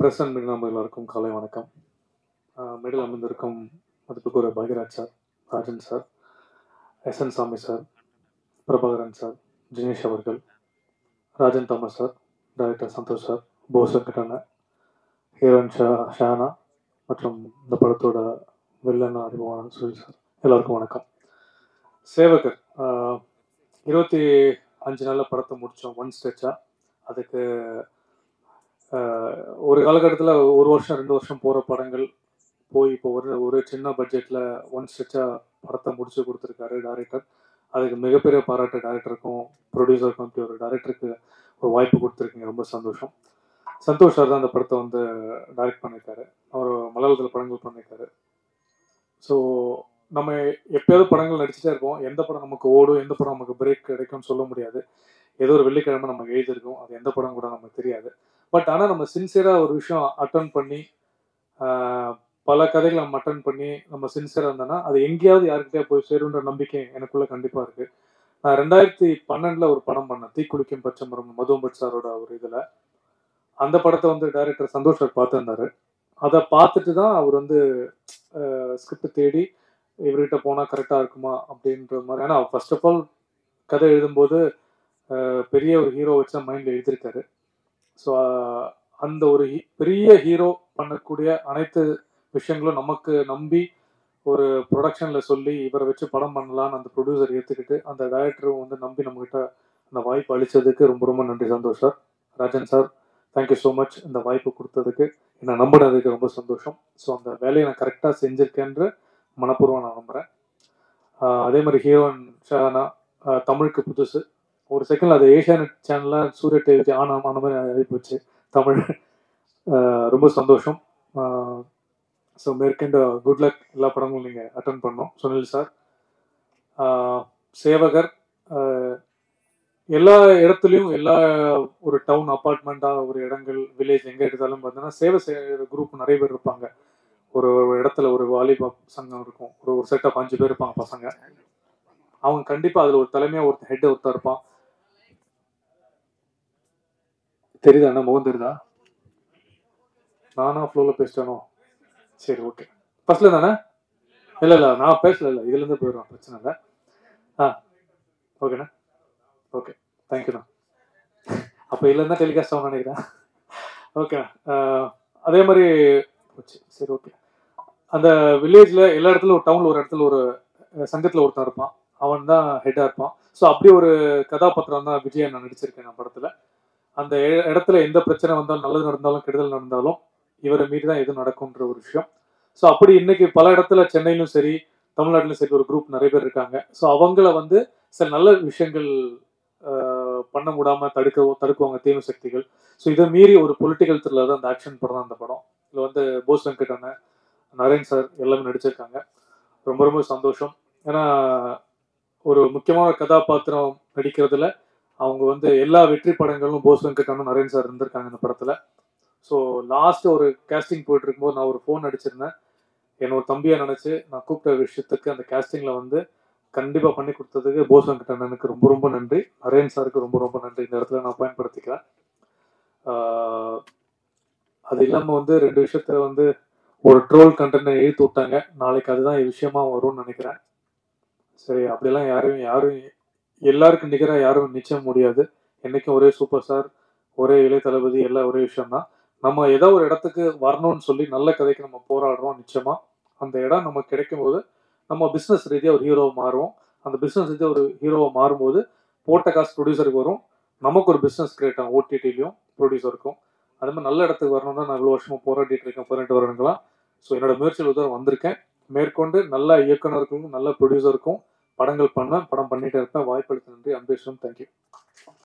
press and media number எல்லாருக்கும் காலை வணக்கம் மிடில் அமர்ந்திருக்கும் மதிப்புக்கூற Bhagyaraj sir Rajan sir S N Sami sir Prabhakaran sir Jinesh அவர்கள் Rajan Thomas sir director Santhosh sir Bose வெங்கடண்ண ஹீரோயின் ஷா ஷானா மற்றும் இந்த படத்தோட வில்லன் அறிமுகமான சுனில் சார் எல்லாருக்கும் வணக்கம் சேவகர் ஆஹ், இருபத்தி அஞ்சு நாளில் படத்தை முடித்தோம் ஒன் ஸ்டெச்சாக அதுக்கு ஆஹ், ஒரு காலகட்டத்தில் ஒரு வருஷம் ரெண்டு வருஷம் போகிற படங்கள் போய் இப்போ ஒரு ஒரு சின்ன பட்ஜெட்டில் ஒன் ஸ்டெச்சாக படத்தை முடிச்சு கொடுத்துருக்காரு டைரக்டர் அதுக்கு மிகப்பெரிய பாராட்டு டைரக்டருக்கும் ப்ரொடியூசருக்கும் இப்படி ஒரு டைரக்டருக்கு ஒரு வாய்ப்பு கொடுத்துருக்கீங்க ரொம்ப சந்தோஷம் சந்தோஷ் சார் தான் அந்த படத்தை வந்து டைரக்ட் பண்ணியிருக்காரு அவர் மலையாளத்தில் படங்கள் பண்ணியிருக்காரு ஸோ நம்ம எப்பயாவது படங்கள் நடிச்சுட்டே இருப்போம் எந்த படம் நமக்கு ஓடும் எந்த படம் நமக்கு பிரேக் கிடைக்கும்னு சொல்ல முடியாது ஏதோ ஒரு வெள்ளிக்கிழமை நம்ம எழுதியிருக்கோம் அது எந்த படம் கூட நமக்கு தெரியாது பட் ஆனால் நம்ம சின்சியராக ஒரு விஷயம் அட்டன் பண்ணி ஆஹ், பல கதைகளை நம்ம அட்டன் பண்ணி நம்ம சின்சியராக இருந்தோம்னா அது எங்கேயாவது யாருக்கிட்டே போய் சேருன்ற நம்பிக்கை எனக்குள்ள கண்டிப்பாக இருக்குது நான் ரெண்டாயிரத்தி பன்னெண்டில் ஒரு படம் பண்ணேன் தீக்குளிக்கும் பச்சைமரம் மதுவம் பட் சாரோட ஒரு இதில் அந்த படத்தை வந்து டைரக்டர் சந்தோஷ் சார் பார்த்துருந்தாரு அதை பார்த்துட்டு தான் அவர் வந்து ஸ்கிரிப்ட் தேடி இவர்கிட்ட போனால் கரெக்டாக இருக்குமா அப்படின்ற மாதிரி ஏன்னா ஃபர்ஸ்ட் ஆஃப் ஆல் கதை எழுதும்போது அஹ், பெரிய ஒரு ஹீரோ வச்சு மைண்டில் எழுதியிருக்காரு ஸோ அந்த ஒரு ஹீ- பெரிய ஹீரோ பண்ணக்கூடிய அனைத்து விஷயங்களும் நமக்கு நம்பி ஒரு ப்ரொடக்ஷனில் சொல்லி இவரை வச்சு படம் பண்ணலான்னு அந்த ப்ரொடியூசர் ஏற்றுக்கிட்டு அந்த டைரக்டரும் வந்து நம்பி நம்மகிட்ட அந்த வாய்ப்பு அளித்ததுக்கு ரொம்ப ரொம்ப நன்றி Santhosh sir Rajan sir thank you so much இந்த வாய்ப்பு கொடுத்ததுக்கு என்னை நம்பினதுக்கு ரொம்ப சந்தோஷம் ஸோ அந்த வேலையை நான் கரெக்டாக செஞ்சுருக்கேன்ற மனப்பூர்வம் நான் நம்புகிறேன் அதே மாதிரி ஹீரோயின் ஷானா ஆஹ் தமிழுக்கு புதுசு ஒரு செகண்ட் அது ஏஷியானெட் சேனலில் சூரிய டிவி ஆன் ஆன மாதிரி ஆகி போச்சு தமிழ் ஆஹ் ரொம்ப சந்தோஷம் ஸோ மேற்கண்ட குட் லக் எல்லா படங்களும் நீங்கள் அட்டன் பண்ணோம் சுனில் சார் ஆஹ் சேவகர் ஆஹ் எல்லா இடத்துலையும் எல்லா ஒரு டவுன் அப்பார்ட்மெண்ட்டாக ஒரு இடங்கள் வில்லேஜ் எங்கே எடுத்தாலும் பார்த்தீங்கன்னா சேவை செய்கிற குரூப் நிறைய பேர் இருப்பாங்க ஒரு ஒரு இடத்துல ஒரு வாலிபா சங்கம் இருக்கும் ஒரு ஒரு செட் ஆஃப் அஞ்சு பேர் இருப்பாங்க பசங்க அவங்க கண்டிப்பாக அதில் ஒரு தலைமையாக ஒருத்தர் ஹெட் ஒருத்தர் இருப்பான் தெரியுதா என்ன முகம் தெரியுதா நானா ஃப்ளோவில் பேசிட்டானோ சரி ஓகே ஃபர்ஸ்ட்ல தானே இல்லை இல்லை நான் பேசல இல்லை இதுலேருந்து போயிடுவேன் பிரச்சனை இல்லை ஆ ஓகேண்ணா ஓகே தேங்க்யூண்ணா அப்போ இதுலேருந்து டெலிகாஸ்ட் ஆகும் நினைக்கிறேன் ஓகேண்ணா ஆஹ், அதே மாதிரி போச்சு சரி ஓகே அந்த வில்லேஜில் எல்லா இடத்துல ஒரு டவுனில் ஒரு இடத்துல ஒரு சங்கத்தில் ஒருத்தன் இருப்பான் அவன் தான் ஹெட்டாக இருப்பான் ஸோ அப்படி ஒரு கதாபாத்திரம் தான் விஜய் நான் நடிச்சிருக்கேன் நான் படத்தில் அந்த இ- இடத்துல எந்த பிரச்சனை வந்தாலும் நல்லது நடந்தாலும் கெடுதல் நடந்தாலும் இவரை மீறி தான் எது நடக்கும்ன்ற ஒரு விஷயம் ஸோ அப்படி இன்னைக்கு பல இடத்துல சென்னையிலும் சரி தமிழ்நாட்டிலும் சரி ஒரு குரூப் நிறைய பேர் இருக்காங்க ஸோ அவங்கள வந்து சில நல்ல விஷயங்கள் ஆஹ், பண்ண முடியாம தடுக்க தடுக்குவாங்க தீமை சக்திகள் ஸோ இதை மீறி ஒரு பொலிட்டிக்கல் த்ரில்லர் தான் அந்த ஆக்ஷன் படம் தான் அந்த படம் இதில் வந்து போஸ் வெங்கட் அண்ணன் நரேன் சார் எல்லாமே நடிச்சிருக்காங்க ரொம்ப ரொம்ப சந்தோஷம் ஏன்னா ஒரு முக்கியமான கதாபாத்திரம் நடிக்கிறதுல அவங்க வந்து எல்லா வெற்றி படங்களும் போஸ் வெங்கட் அண்ணன் நரேன் சார் இருந்திருக்காங்க இந்த படத்துல ஸோ லாஸ்ட் ஒரு கேஸ்டிங் போயிட்டு இருக்கும்போது நான் ஒரு ஃபோன் அடிச்சிருந்தேன் என்னோட தம்பியை நினைச்சு நான் கூப்பிட்ட விஷயத்துக்கு அந்த கேஸ்டிங்ல வந்து கண்டிப்பா பண்ணி கொடுத்ததுக்கு போஸ் வெங்கட் அண்ணனுக்கு ரொம்ப ரொம்ப நன்றி நரேன் சாருக்கு ரொம்ப ரொம்ப நன்றி இந்த இடத்துல நான் பயன்படுத்திக்கிறேன் ஆஹ் அது இல்லாம வந்து ரெண்டு விஷயத்துல வந்து ஒரு ட்ரோல் கண்டென்ட் எழுத்து விட்டாங்க நாளைக்கு அதுதான் விஷயமா வரும்னு நினைக்கிறேன் சரி அப்படிலாம் யாரும் யாரும் எல்லாருக்கும் நிகராக யாரும் நிச்சயம் முடியாது என்னைக்கும் ஒரே சூப்பர் ஸ்டார் ஒரே இளைய தளபதி எல்லாம் ஒரே விஷயம் தான் நம்ம ஏதோ ஒரு இடத்துக்கு வரணும்னு சொல்லி நல்ல கதைக்கு நம்ம போராடுறோம் நிச்சயமா அந்த இடம் நமக்கு கிடைக்கும் போது நம்ம பிஸ்னஸ் ரீதியாக ஒரு ஹீரோவை மாறுவோம் அந்த பிஸ்னஸ் ரீதியாக ஒரு ஹீரோவை மாறும்போது போட்ட காசு ப்ரொடியூசருக்கு வரும் நமக்கு ஒரு பிஸ்னஸ் கிரியேட் ஆகும் ஓடிடிலையும் ப்ரொடியூசருக்கும் அது மாதிரி நல்ல இடத்துக்கு வரணும் தான் நான் இவ்வளோ வருஷமா போராடிட்டு இருக்கேன் பதினெட்டு வருடங்களா ஸோ என்னோட முயற்சியில் உதவ வந்திருக்கேன் மேற்கொண்டு நல்ல இயக்குனருக்கும் நல்ல ப்ரொடியூசருக்கும் படங்கள் பண்ண படம் பண்ணிட்டே இருப்பேன் வாய்ப்பளித்த நன்றி அம்பேஷன் தேங்க்யூ